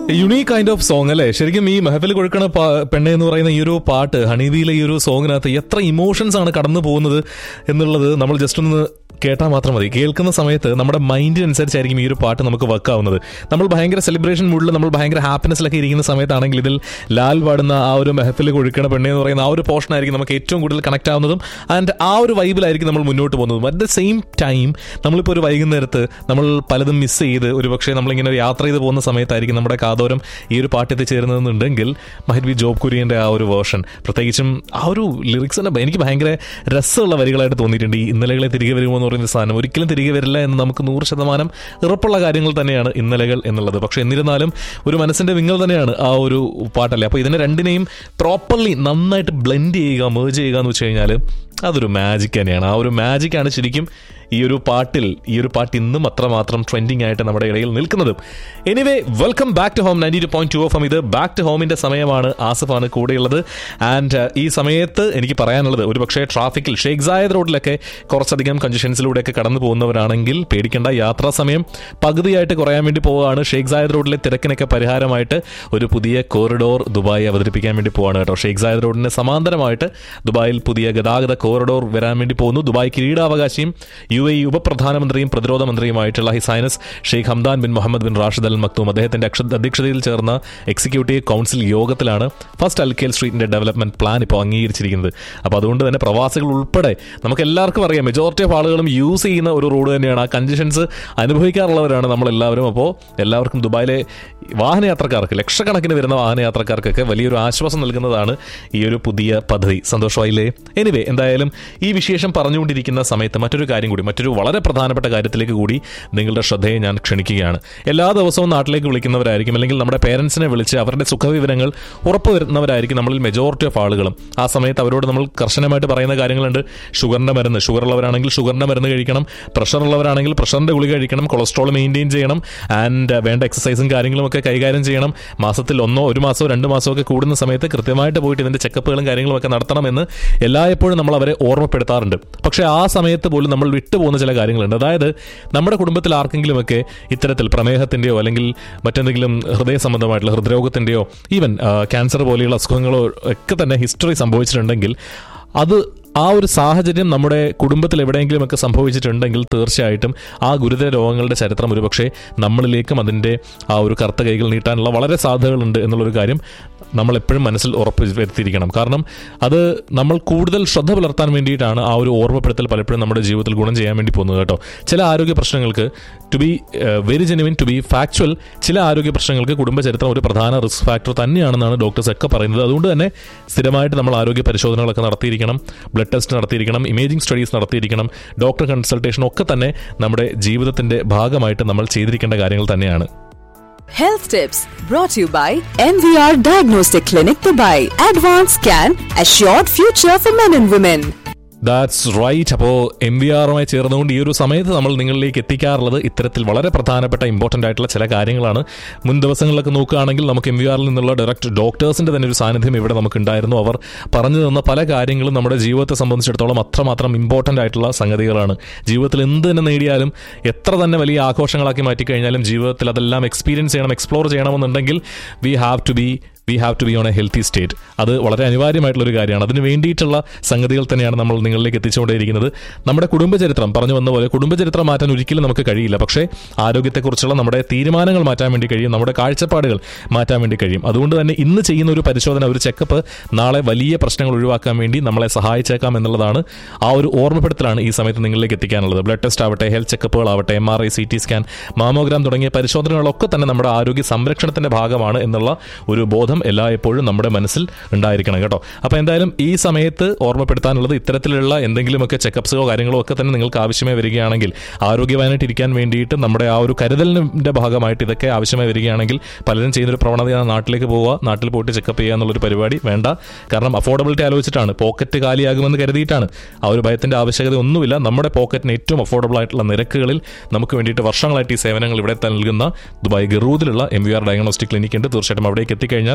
Unique kind of song അല്ലേ ശരിക്കും ഈ മെഹഫിൽ കൊഴുക്കണ പാ- പെണ്ണെ എന്ന് പറയുന്ന ഈ ഒരു പാട്ട് ഹണീബിയിലെ ഈ ഒരു സോങ്ങിനകത്ത് എത്ര ഇമോഷൻസ് ആണ് കടന്നു പോകുന്നത് എന്നുള്ളത് നമ്മൾ ജസ്റ്റ് ഒന്ന് കേട്ടാൽ മാത്രം മതി കേൾക്കുന്ന സമയത്ത് നമ്മുടെ മൈൻഡിനനുസരിച്ചായിരിക്കും ഈ ഒരു പാട്ട് നമുക്ക് വർക്ക് ആവുന്നത് നമ്മൾ ഭയങ്കര സെലിബ്രേഷൻ മൂഡിൽ നമ്മൾ ഭയങ്കര ഹാപ്പിനെസ്സിലൊക്കെ ഇരിക്കുന്ന സമയത്താണെങ്കിൽ ഇതിൽ ലാൽ പാടുന്ന ആ ഒരു മെഹഫിൽ കൊഴുക്കണ പെണ്ണെ എന്ന് പറയുന്ന ആ ഒരു പോർഷൻ ആയിരിക്കും നമുക്ക് ഏറ്റവും കൂടുതൽ കണക്ട് ആവുന്നതും ആൻഡ് ആ ഒരു വൈബിലായിരിക്കും നമ്മൾ മുന്നോട്ട് പോകുന്നതും അറ്റ് ദ സെയിം ടൈം നമ്മളിപ്പോൾ ഒരു വൈകുന്നേരത്ത് നമ്മൾ പലതും മിസ് ചെയ്ത് ഒരു പക്ഷേ നമ്മളിങ്ങനെ ഒരു യാത്ര ചെയ്ത് പോകുന്ന സമയത്തായിരിക്കും നമ്മുടെ കാതോരം ഈ ഒരു പാട്ട് എത്തിച്ചേരുന്നതെന്നുണ്ടെങ്കിൽ മഹിത് ബി ജോബ് കുര്യൻ്റെ ആ ഒരു വേർഷൻ പ്രത്യേകിച്ചും ആ ഒരു ലിറിക്സ് തന്നെ എനിക്ക് ഭയങ്കര രസമുള്ള വരികളായിട്ട് തോന്നിയിട്ടുണ്ട് ഈ ഇന്നലകളെ തിരികെ വരുമോ എന്ന് പറയുന്ന സാധനം ഒരിക്കലും തിരികെ വരില്ല എന്ന് നമുക്ക് നൂറ് ശതമാനം ഉറപ്പുള്ള കാര്യങ്ങൾ തന്നെയാണ് ഇന്നലകൾ എന്നുള്ളത് പക്ഷേ എന്നിരുന്നാലും ഒരു മനസ്സിന്റെ വിങ്ങൽ തന്നെയാണ് ആ ഒരു പാട്ടല്ലേ അപ്പോൾ ഇതിനെ രണ്ടിനെയും പ്രോപ്പർലി നന്നായിട്ട് ബ്ലെൻഡ് ചെയ്യുക മേജ് ചെയ്യുക എന്ന് വെച്ച് കഴിഞ്ഞാൽ അതൊരു മാജിക് തന്നെയാണ് ആ ഒരു മാജിക്കാണ് ശരിക്കും ഈ ഒരു പാട്ടിൽ ഈ ഒരു പാട്ട് ഇന്നും അത്രമാത്രം ട്രെൻഡിങ് ആയിട്ട് നമ്മുടെ ഇടയിൽ നിൽക്കുന്നതും anyway welcome back to home ninety two point two of ഇത് ബാക്ക് ടു ഹോമിന്റെ സമയമാണ് ആസഫാണ് കൂടെയുള്ളത് ആൻഡ് ഈ സമയത്ത് എനിക്ക് പറയാനുള്ളത് ഒരു പക്ഷേ ട്രാഫിക്കിൽ ഷേഖ് സായദ് റോഡിലൊക്കെ കുറച്ചധികം കൺജഷൻസിലൂടെയൊക്കെ കടന്നു പോകുന്നവരാണെങ്കിൽ പേടിക്കേണ്ട യാത്രാ സമയം പകുതിയായിട്ട് കുറയാൻ വേണ്ടി പോവുകയാണ് ഷേഖ് സായദ് റോഡിലെ തിരക്കിനൊക്കെ പരിഹാരമായിട്ട് ഒരു പുതിയ കോറിഡോർ ദുബായ് അവതരിപ്പിക്കാൻ വേണ്ടി പോവാണ് കേട്ടോ ഷേഖ് സായദ് റോഡിന് സമാന്തരമായിട്ട് ദുബായിൽ പുതിയ ഗതാഗത കോറിഡോർ വരാൻ വേണ്ടി പോകുന്നു ദുബായ് കിരീടാവകാശിയും യു എ ഉപപ്രധാനമന്ത്രിയും പ്രതിരോധ മന്ത്രിയുമായിട്ടുള്ള his highness Sheikh Hamdan bin Mohammed bin Rashid Al Maktoum അദ്ദേഹത്തിന്റെ അക്ഷ- അധ്യക്ഷതയിൽ ചേർന്ന എക്സിക്യൂട്ടീവ് കൗൺസിൽ യോഗത്തിലാണ് ഫസ്റ്റ് അൽക്കേൽ സ്ട്രീറ്റിന്റെ ഡെവലപ്മെന്റ് പ്ലാൻ ഇപ്പോൾ അംഗീകരിച്ചിരിക്കുന്നത് അപ്പോൾ അതുകൊണ്ട് തന്നെ പ്രവാസികൾ ഉൾപ്പെടെ നമുക്ക് എല്ലാവർക്കും അറിയാം മെജോറിറ്റി ഓഫ് ആളുകളും യൂസ് ചെയ്യുന്ന ഒരു റോഡ് തന്നെയാണ് ആ കൺജഷൻസ് അനുഭവിക്കാറുള്ളവരാണ് നമ്മളെല്ലാവരും അപ്പോൾ എല്ലാവർക്കും ദുബായിലെ വാഹനയാത്രക്കാർക്ക് ലക്ഷക്കണക്കിന് വരുന്ന വാഹനയാത്രക്കാർക്കൊക്കെ വലിയൊരു ആശ്വാസം നൽകുന്നതാണ് ഈ ഒരു പുതിയ പദ്ധതി സന്തോഷമായില്ലേ എനിവേ എന്തായാലും ഈ വിശേഷം പറഞ്ഞുകൊണ്ടിരിക്കുന്ന സമയത്ത് മറ്റൊരു കാര്യം കൂടി മറ്റൊരു വളരെ പ്രധാനപ്പെട്ട കാര്യത്തിലേക്ക് കൂടി നിങ്ങളുടെ ശ്രദ്ധയെ ഞാൻ ക്ഷണിക്കുകയാണ് എല്ലാ ദിവസവും നാട്ടിലേക്ക് വിളിക്കുന്നവരായിരിക്കും അല്ലെങ്കിൽ നമ്മുടെ പേരൻസിനെ വിളിച്ച് അവരുടെ സുഖവിവരങ്ങൾ ഉറപ്പുവരുന്നവരായിരിക്കും നമ്മളിൽ മെജോറിറ്റി ഓഫ് ആളുകളും ആ സമയത്ത് അവരോട് നമ്മൾ കർശനമായിട്ട് പറയുന്ന കാര്യങ്ങളുണ്ട് ഷുഗറിന്റെ മരുന്ന് ഷുഗർ ഉള്ളവരാണെങ്കിൽ ഷുഗറിന്റെ മരുന്ന് കഴിക്കണം പ്രഷർ ഉള്ളവരാണെങ്കിൽ പ്രഷറിന്റെ ഗുളിക കഴിക്കണം കൊളസ്ട്രോൾ മെയിൻറ്റെയിൻ ചെയ്യണം ആൻഡ് വേണ്ട എക്സസൈസും കാര്യങ്ങളും ഒക്കെ കൈകാര്യം ചെയ്യണം മാസത്തിൽ ഒന്നോ ഒരു മാസമോ രണ്ട് മാസമോ ഒക്കെ കൂടുന്ന സമയത്ത് കൃത്യമായിട്ട് പോയിട്ട് ഇതിന്റെ ചെക്കപ്പുകളും കാര്യങ്ങളും ഒക്കെ നടത്തണമെന്ന് എല്ലായ്പ്പോഴും നമ്മൾ അവരെ ഓർമ്മപ്പെടുത്താറുണ്ട് പക്ഷേ ആ സമയത്ത് പോലും നമ്മൾ വിട്ടുപോകുന്ന ചില കാര്യങ്ങളുണ്ട് അതായത് നമ്മുടെ കുടുംബത്തിൽ ആർക്കെങ്കിലുമൊക്കെ ഇത്തരത്തിൽ പ്രമേഹത്തിന്റെയോ അല്ലെങ്കിൽ മറ്റെന്തെങ്കിലും ഹൃദയ സംബന്ധമായിട്ടുള്ള ഹൃദ്രോഗത്തിന്റെയോ ഈവൻ ക്യാൻസർ പോലെയുള്ള അസുഖങ്ങളോ ഒക്കെ തന്നെ ഹിസ്റ്ററി സംഭവിച്ചിട്ടുണ്ടെങ്കിൽ അത് ആ ഒരു സാഹചര്യം നമ്മുടെ കുടുംബത്തിൽ എവിടെയെങ്കിലുമൊക്കെ സംഭവിച്ചിട്ടുണ്ടെങ്കിൽ തീർച്ചയായിട്ടും ആ ഗുരുതര രോഗങ്ങളുടെ ചരിത്രം ഒരുപക്ഷെ നമ്മളിലേക്കും അതിൻ്റെ ആ ഒരു കറുത്ത കൈകൾ നീട്ടാനുള്ള വളരെ സാധ്യതകളുണ്ട് എന്നുള്ളൊരു കാര്യം നമ്മൾ എപ്പോഴും മനസ്സിൽ ഉറപ്പ് വരുത്തിയിരിക്കണം കാരണം അത് നമ്മൾ കൂടുതൽ ശ്രദ്ധ പുലർത്താൻ വേണ്ടിയിട്ടാണ് ആ ഒരു ഓർമ്മപ്പെടുത്തൽ പലപ്പോഴും നമ്മുടെ ജീവിതത്തിൽ ഗുണം ചെയ്യാൻ വേണ്ടി പോകുന്നത് കേട്ടോ ചില ആരോഗ്യ പ്രശ്നങ്ങൾക്ക് to be very genuine to be factual ചില ആരോഗ്യ പ്രശ്നങ്ങൾക്ക് കുടുംബ ചരിത്രം ഒരു പ്രധാന റിസ്ക് ഫാക്ടർ തന്നെയാണെന്നാണ് ഡോക്ടേഴ്സ് ഒക്കെ പറയുന്നത് അതുകൊണ്ട് തന്നെ സ്ഥിരമായിട്ട് നമ്മൾ ആരോഗ്യ പരിശോധനകളൊക്കെ നടത്തിയിരിക്കണം ബ്ലഡ് ടെസ്റ്റ് നടത്തിയിരിക്കണം ഇമേജിംഗ് സ്റ്റഡീസ് നടത്തിയിരിക്കണം ഡോക്ടർ കൺസൾട്ടേഷൻ ഒക്കെ തന്നെ നമ്മുടെ ജീവിതത്തിന്റെ ഭാഗമായിട്ട് നമ്മൾ ചെയ്തിരിക്കേണ്ട കാര്യങ്ങൾ തന്നെയാണ് Health tips brought to you by MVR Diagnostic Clinic Dubai. Advanced Scan, Assured Future for Men and Women. That's right അപ്പോൾ എം വി ആറുമായി ചേർന്നുകൊണ്ട് ഈ ഒരു സമയത്ത് നമ്മൾ നിങ്ങളിലേക്ക് എത്തിക്കാറുള്ളത് ഇത്തരത്തിൽ വളരെ പ്രധാനപ്പെട്ട ഇമ്പോർട്ടൻ്റ് ആയിട്ടുള്ള ചില കാര്യങ്ങളാണ് മുൻ ദിവസങ്ങളിലൊക്കെ നോക്കുകയാണെങ്കിൽ നമുക്ക് എം വി ആറിൽ നിന്നുള്ള ഡയറക്റ്റ് ഡോക്ടേഴ്സിൻ്റെ തന്നെ ഒരു സാന്നിധ്യം ഇവിടെ നമുക്ക് ഉണ്ടായിരുന്നു അവർ പറഞ്ഞു തന്ന പല കാര്യങ്ങളും നമ്മുടെ ജീവിതത്തെ സംബന്ധിച്ചിടത്തോളം അത്രമാത്രം ഇമ്പോർട്ടൻ്റ് ആയിട്ടുള്ള സംഗതികളാണ് ജീവിതത്തിൽ എന്ത് തന്നെ നേടിയാലും എത്ര തന്നെ വലിയ ആഘോഷങ്ങളാക്കി മാറ്റിക്കഴിഞ്ഞാലും ജീവിതത്തിൽ അതെല്ലാം എക്സ്പീരിയൻസ് ചെയ്യണം എക്സ്പ്ലോർ ചെയ്യണമെന്നുണ്ടെങ്കിൽ we have to be we have to be on a healthy state അത് വളരെ അനിവാര്യമായിട്ടുള്ള ഒരു കാര്യമാണ് അതിന് വേണ്ടിയിട്ടുള്ള സംഗതികൾ തന്നെയാണ് നമ്മൾ നിങ്ങളിലേക്ക് എത്തിച്ചുകൊണ്ടേയിരിക്കുന്നത് നമ്മുടെ കുടുംബചരിത്രം പറഞ്ഞു വന്ന പോലെ കുടുംബചരിത്രം മാറ്റാൻ ഒരിക്കലും നമുക്ക് കഴിയില്ല പക്ഷേ ആരോഗ്യത്തെക്കുറിച്ചുള്ള നമ്മുടെ തീരുമാനങ്ങൾ മാറ്റാൻ വേണ്ടി കഴിയും നമ്മുടെ കാഴ്ചപ്പാടുകൾ മാറ്റാൻ വേണ്ടി കഴിയും അതുകൊണ്ട് തന്നെ ഇന്ന് ചെയ്യുന്ന ഒരു പരിശോധന ഒരു ചെക്കപ്പ് നാളെ വലിയ പ്രശ്നങ്ങൾ ഒഴിവാക്കാൻ വേണ്ടി നമ്മളെ സഹായിച്ചേക്കാം എന്നുള്ളതാണ് ആ ഒരു ഓർമ്മപ്പെടുത്തലാണ് ഈ സമയത്ത് നിങ്ങളിലേക്ക് എത്തിക്കാനുള്ളത് ബ്ലഡ് ടെസ്റ്റ് ആവട്ടെ ഹെൽത്ത് ചെക്കപ്പുകളാവട്ടെ M R I C T scan mammogram തുടങ്ങിയ പരിശോധനകളൊക്കെ തന്നെ നമ്മുടെ ആരോഗ്യ സംരക്ഷണത്തിന്റെ ഭാഗമാണ് എന്നുള്ള ഒരു ബോധം എല്ലായ്പ്പോഴും നമ്മുടെ മനസ്സിൽ ഉണ്ടായിരിക്കണം കേട്ടോ അപ്പോൾ എന്തായാലും ഈ സമയത്ത് ഓർമ്മപ്പെടുത്താനുള്ളത് ഇത്തരത്തിലുള്ള എന്തെങ്കിലുമൊക്കെ ചെക്കപ്സോ കാര്യങ്ങളോ ഒക്കെ തന്നെ നിങ്ങൾക്ക് ആവശ്യമായി വരികയാണെങ്കിൽ ആരോഗ്യവാനായിട്ട് ഇരിക്കാൻ വേണ്ടിയിട്ട് നമ്മുടെ ആ ഒരു കരുതലിന്റെ ഭാഗമായിട്ട് ഇതൊക്കെ ആവശ്യമായി വരികയാണെങ്കിൽ പലരും ചെയ്യുന്നൊരു പ്രവണതയാണ് നാട്ടിലേക്ക് പോവുക നാട്ടിൽ പോയിട്ട് ചെക്കപ്പ് ചെയ്യുക എന്നുള്ളൊരു പരിപാടി വേണ്ട കാരണം അഫോർഡബിലിറ്റി ആലോചിച്ചിട്ടാണ് പോക്കറ്റ് കാലിയാകുമെന്ന് കരുതിയിട്ടാണ് ആ ഒരു ഭയത്തിന്റെ ആവശ്യകത ഒന്നുമില്ല നമ്മുടെ പോക്കറ്റിന് ഏറ്റവും അഫോർഡബിൾ ആയിട്ടുള്ള നിരക്കുകളിൽ നമുക്ക് വേണ്ടിയിട്ട് വർഷങ്ങളായിട്ട് ഈ സേവനങ്ങൾ ഇവിടെ നൽകുന്ന ദുബായ് ഗറൂദിലുള്ള M V R diagnostic clinic ഉണ്ട് തീർച്ചയായിട്ടും അവിടേക്ക് എത്തിക്കഴിഞ്ഞാൽ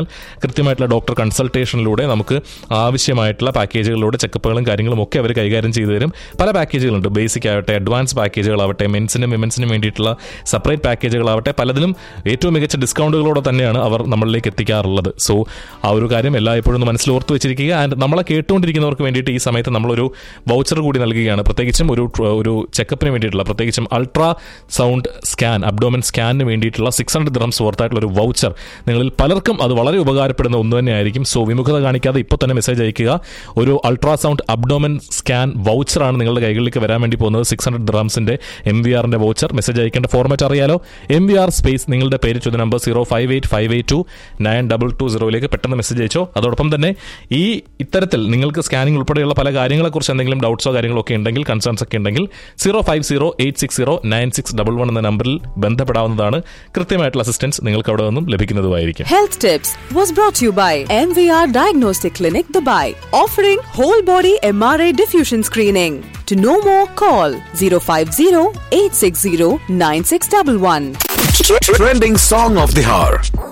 കൃത്യമായിട്ടുള്ള ഡോക്ടർ കൺസൾട്ടേഷനിലൂടെ നമുക്ക് ആവശ്യമായിട്ടുള്ള പാക്കേജുകളിലൂടെ ചെക്കപ്പുകളും കാര്യങ്ങളും ഒക്കെ അവർ കൈകാര്യം ചെയ്തു തരും പല പാക്കേജുകളുണ്ട് ബേസിക് ആവട്ടെ അഡ്വാൻസ് പാക്കേജുകളാവട്ടെ മെൻസിനും വിമൻസിനും വേണ്ടിയിട്ടുള്ള സെപ്പറേറ്റ് പാക്കേജുകളാവട്ടെ പലതിലും ഏറ്റവും മികച്ച ഡിസ്കൗണ്ടുകളോടെ തന്നെയാണ് അവർ നമ്മളിലേക്ക് എത്തിക്കാറുള്ളത് സോ ആ ഒരു കാര്യം എല്ലായ്പ്പോഴും ഒന്ന് മനസ്സിൽ ഓർത്ത് വെച്ചിരിക്കുക ആൻഡ് നമ്മളെ കേട്ടുകൊണ്ടിരിക്കുന്നവർക്ക് വേണ്ടിയിട്ട് ഈ സമയത്ത് നമ്മളൊരു വൗച്ചർ കൂടി നൽകുകയാണ് പ്രത്യേകിച്ചും ഒരു ഒരു ചെക്കപ്പിന് വേണ്ടിയിട്ടുള്ള പ്രത്യേകിച്ചും അൾട്രാ സൗണ്ട് സ്കാൻ അബ്ഡോമൻ സ്കാനിന് വേണ്ടിയിട്ടുള്ള സിക്സ് ഹൺഡ്രഡ് ദ്രംസ് വർത്തായിട്ടുള്ള ഒരു വൗച്ചർ നിങ്ങളിൽ പലർക്കും അത് വളരെ ഉപകാരപ്പെടുന്ന ഒന്ന് തന്നെയായിരിക്കും സോ വിമുഖത കാണിക്കാതെ ഇപ്പോൾ തന്നെ മെസ്സേജ് അയക്കുക ഒരു അൾട്രാസൗണ്ട് അബ്ഡോമൻ സ്കാൻ വൗച്ചറാണ് നിങ്ങളുടെ കൈകളിലേക്ക് വരാൻ വേണ്ടി പോകുന്നത് സിക്സ് ഹൺഡ്രഡ് ഡ്രംസിന്റെ എം വി ആറിന്റെ വൗച്ചർ മെസ്സേജ് അയക്കേണ്ട ഫോർമാറ്റ് അറിയാലോ എം വി ആർ സ്പേസ് നിങ്ങളുടെ പേര് ചുവന്ന number zero five eight five eight two nine double two സീറോയിലേക്ക് പെട്ടെന്ന് മെസ്സേജ് അയച്ചോ അതോടൊപ്പം തന്നെ ഈ ഇത്തരത്തിൽ നിങ്ങൾക്ക് സ്കാനിംഗ് ഉൾപ്പെടെയുള്ള പല കാര്യങ്ങളെക്കുറിച്ച് എന്തെങ്കിലും ഡൗട്ട്സോ കാര്യങ്ങളോ ഒക്കെ ഉണ്ടെങ്കിൽ കൺസേൺസ് ഒക്കെ ഉണ്ടെങ്കിൽ zero five zero eight six zero nine six double one എന്ന നമ്പറിൽ ബന്ധപ്പെടാവുന്നതാണ് കൃത്യമായിട്ടുള്ള അസിസ്റ്റൻസ് നിങ്ങൾക്ക് അവിടെ നിന്നും ലഭിക്കുന്നതുമായിരിക്കും Health Tips was brought to you by MVR Diagnostic Clinic Dubai, offering whole body MRI diffusion screening. To know more, call 050 860 9611. Trending song of the hour.